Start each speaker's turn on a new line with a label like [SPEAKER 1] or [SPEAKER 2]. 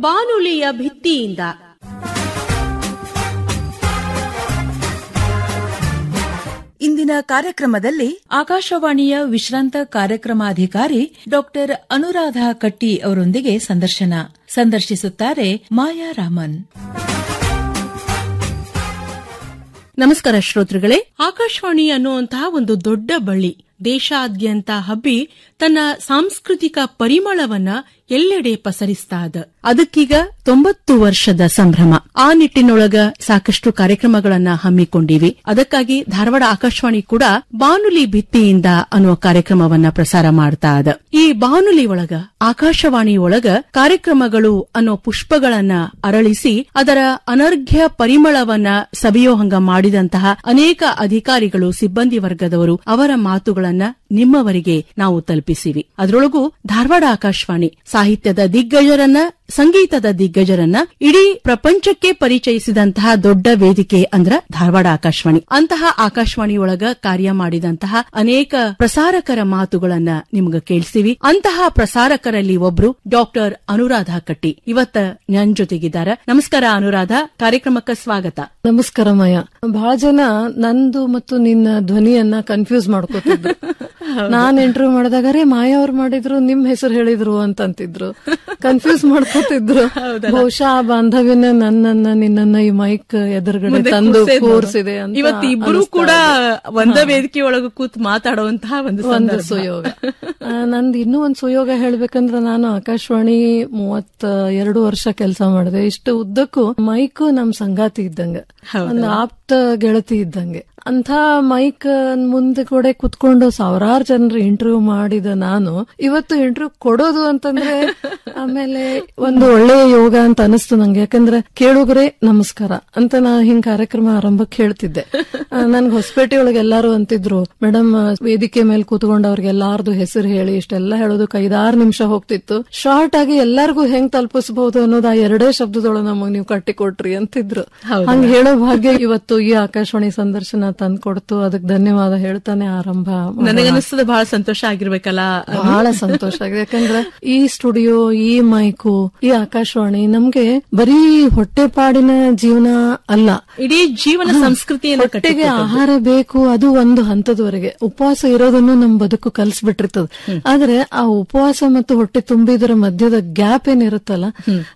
[SPEAKER 1] ಬಾನುಲಿಯ ಭಿತ್ತಿಯಿಂದ
[SPEAKER 2] ಇಂದಿನ ಕಾರ್ಯಕ್ರಮದಲ್ಲಿ
[SPEAKER 3] ಆಕಾಶವಾಣಿಯ ವಿಶ್ರಾಂತ ಕಾರ್ಯಕ್ರಮಾಧಿಕಾರಿ ಡಾಕ್ಟರ್ ಅನುರಾಧ ಕಟ್ಟಿ ಅವರೊಂದಿಗೆ ಸಂದರ್ಶನ ಸಂದರ್ಶಿಸುತ್ತಾರೆ ಮಾಯಾ ರಾಮನ್
[SPEAKER 1] ನಮಸ್ಕಾರ ಶ್ರೋತೃಗಳೇ ಆಕಾಶವಾಣಿ ಅನ್ನುವಂತಹ ಒಂದು ದೊಡ್ಡ ಬಳ್ಳಿ ದೇಶಾದ್ಯಂತ ಹಬ್ಬಿ ತನ್ನ ಸಾಂಸ್ಕೃತಿಕ ಪರಿಮಳವನ್ನ ಎಲ್ಲೆಡೆ ಪಸರಿಸ್ತಾ ಇದ ಅದಕ್ಕೀಗ ತೊಂಬತ್ತು ವರ್ಷದ ಸಂಭ್ರಮ ಆ ನಿಟ್ಟಿನೊಳಗ ಸಾಕಷ್ಟು ಕಾರ್ಯಕ್ರಮಗಳನ್ನ ಹಮ್ಮಿಕೊಂಡಿವಿ ಅದಕ್ಕಾಗಿ ಧಾರವಾಡ ಆಕಾಶವಾಣಿ ಕೂಡ ಬಾನುಲಿ ಭಿತ್ತಿಯಿಂದ ಅನ್ನುವ ಕಾರ್ಯಕ್ರಮವನ್ನ ಪ್ರಸಾರ ಮಾಡ್ತಾ ಇದ ಈ ಬಾನುಲಿ ಒಳಗ ಆಕಾಶವಾಣಿ ಒಳಗ ಕಾರ್ಯಕ್ರಮಗಳು ಅನ್ನೋ ಪುಷ್ಪಗಳನ್ನ ಅರಳಿಸಿ ಅದರ ಅನರ್ಘ್ಯ ಪರಿಮಳವನ್ನ ಸವಿಯೋ ಹಂಗ ಮಾಡಿದಂತಹ ಅನೇಕ ಅಧಿಕಾರಿಗಳು ಸಿಬ್ಬಂದಿ ವರ್ಗದವರು ಅವರ ಮಾತುಗಳನ್ನ ನಿಮ್ಮವರಿಗೆ ನಾವು ತಲುಪಿಸಿವಿ ಅದರೊಳಗೂ ಧಾರವಾಡ ಆಕಾಶವಾಣಿ ಸಾಹಿತ್ಯದ ದಿಗ್ಗಜರನ್ನ ಸಂಗೀತದ ದಿಗ್ಗಜರನ್ನ ಇಡೀ ಪ್ರಪಂಚಕ್ಕೆ ಪರಿಚಯಿಸಿದಂತಹ ದೊಡ್ಡ ವೇದಿಕೆ ಅಂದ್ರ ಧಾರವಾಡ ಆಕಾಶವಾಣಿ ಅಂತಹ ಆಕಾಶವಾಣಿಯೊಳಗ ಕಾರ್ಯ ಮಾಡಿದಂತಹ ಅನೇಕ ಪ್ರಸಾರಕರ ಮಾತುಗಳನ್ನ ನಿಮ್ಗ ಕೇಳಿಸಿವಿ ಅಂತಹ ಪ್ರಸಾರಕರಲ್ಲಿ ಒಬ್ರು ಡಾಕ್ಟರ್ ಅನುರಾಧ ಕಟ್ಟಿ ಇವತ್ತ ನನ್ ಜೊತೆಗಿದ್ದಾರ ನಮಸ್ಕಾರ ಅನುರಾಧ ಕಾರ್ಯಕ್ರಮಕ್ಕೆ ಸ್ವಾಗತ
[SPEAKER 4] ನಮಸ್ಕಾರ ಮಯ ಬಹಳ ಜನ ನಂದು ಮತ್ತು ನಿನ್ನ ಧ್ವನಿಯನ್ನ ಕನ್ಫ್ಯೂಸ್ ಮಾಡ್ಕೋತಿದ್ರು ನಾನ್ ಇಂಟರ್ವ್ಯೂ ಮಾಡಿದಾಗ ರೇ ಮಾಯಾ ಅವ್ರು ಮಾಡಿದ್ರು ನಿಮ್ ಹೆಸರು ಹೇಳಿದ್ರು ಅಂತ ಅಂತಿದ್ರು ಕನ್ಫ್ಯೂಸ್ ಮಾಡ್ಕೋತಿದ್ರು ಬಹುಶಃ ಆ ಬಾಂಧವ್ಯನ ನನ್ನನ್ನ ನಿನ್ನನ್ನ ಈ ಮೈಕ್ ಎದುರುಗಡೆ ತಂದು ಕೂರ್ಸಿದೆ ಅಂತ
[SPEAKER 1] ಇವತ್ತು ಇಬ್ರು
[SPEAKER 4] ಅನಿಸ್ತಾ
[SPEAKER 1] ಕೂಡ
[SPEAKER 4] ಇದೆ.
[SPEAKER 1] ಒಂದ ವೇದಿಕೆ ಒಳಗ ಕೂತ್ ಮಾತಾಡುವಂತಹ ಒಂದು
[SPEAKER 4] ಒಂದು
[SPEAKER 1] ಸಂದರ್ಭ.
[SPEAKER 4] ಸುಯೋಗ ಆ, ನಂದು ಇನ್ನೂ ಒಂದು ಸುಯೋಗ ಹೇಳ್ಬೇಕಂದ್ರೆ ನಾನು ಆಕಾಶವಾಣಿ ಮೂವತ್ತ ಎರಡು ವರ್ಷ ಕೆಲಸ ಮಾಡಿದೆ ಇಷ್ಟು ಉದ್ದಕ್ಕೂ ಮೈಕ್ ನಮ್ ಸಂಗಾತಿ ಇದ್ದಂಗೆ ಒಂದು ಆಪ್ತ ಗೆಳತಿ ಇದ್ದಂಗೆ ಅಂತ ಮೈಕ್ ಮುಂದೆ ಕೂಡ ಕುತ್ಕೊಂಡು ಸಾವಿರಾರು ಜನರು ಇಂಟರ್ವ್ಯೂ ಮಾಡಿದ ನಾನು ಇವತ್ತು ಇಂಟರ್ವ್ಯೂ ಕೊಡೋದು ಅಂತಂದ್ರೆ ಆಮೇಲೆ ಒಂದು ಒಳ್ಳೆಯ ಯೋಗ ಅಂತ ಅನಿಸ್ತು ನಂಗೆ ಯಾಕಂದ್ರೆ ಕೇಳುಗರೆ ನಮಸ್ಕಾರ ಅಂತ ನಾ ಹಿಂಗ್ ಕಾರ್ಯಕ್ರಮ ಆರಂಭಕ್ಕೆ ಹೇಳ್ತಿದ್ದೆ ಆ, ನನ್ಗೆ ಹೊಸಪೇಟೆ ಒಳಗೆ ಎಲ್ಲಾರು ಅಂತಿದ್ರು ಮೇಡಮ್ ವೇದಿಕೆ ಮೇಲೆ ಕೂತ್ಕೊಂಡು ಅವ್ರಿಗೆ ಎಲ್ಲಾರ್ದು ಹೆಸರು ಹೇಳಿ ಇಷ್ಟೆಲ್ಲ ಹೇಳೋದಕ್ಕೆ ಐದಾರು ನಿಮಿಷ ಹೋಗ್ತಿತ್ತು ಶಾರ್ಟ್ ಆಗಿ ಎಲ್ಲಾರ್ಗೂ ಹೆಂಗ್ ತಲುಪಿಸಬಹುದು ಅನ್ನೋದು ಆ ಎರಡೇ ಶಬ್ದದೊಳಗೆ ನಮಗ್ ನೀವು ಕಟ್ಟಿಕೊಟ್ರಿ ಅಂತಿದ್ರು ಹಂಗ ಹೇಳೋ ಭಾಗ್ಯ ಇವತ್ತು ಈ ಆಕಾಶವಾಣಿ ಸಂದರ್ಶನ ತಂದ್ಕೊಡ್ತು ಅದಕ್ಕೆ ಧನ್ಯವಾದ ಹೇಳ್ತಾನೆ ಆರಂಭ ಮಾಡೋಣ.
[SPEAKER 1] ನನಗನ್ನಿಸ್ತದೆ ಬಹಳ ಸಂತೋಷ ಆಗಿರ್ಬೇಕಲ್ಲ
[SPEAKER 4] ಬಹಳ ಸಂತೋಷ ಆಗಿದೆ ಯಾಕಂದ್ರೆ ಈ ಸ್ಟುಡಿಯೋ ಈ ಮೈಕು ಈ ಆಕಾಶವಾಣಿ ನಮ್ಗೆ ಬರೀ ಹೊಟ್ಟೆಪಾಡಿನ ಜೀವನ ಅಲ್ಲ
[SPEAKER 1] ಇಡೀ ಜೀವನ ಸಂಸ್ಕೃತಿಯನ್ನು
[SPEAKER 4] ಹೊಟ್ಟೆಗೆ ಆಹಾರ ಬೇಕು ಅದು ಒಂದು ಹಂತದವರೆಗೆ ಉಪವಾಸ ಇರೋದನ್ನು ನಮ್ ಬದುಕು ಕಲ್ಸ್ಬಿಟ್ಟಿರ್ತದ ಆದ್ರೆ ಆ ಉಪವಾಸ ಮತ್ತು ಹೊಟ್ಟೆ ತುಂಬಿದರ ಮಧ್ಯದ ಗ್ಯಾಪ್ ಏನಿರುತ್ತಲ್ಲ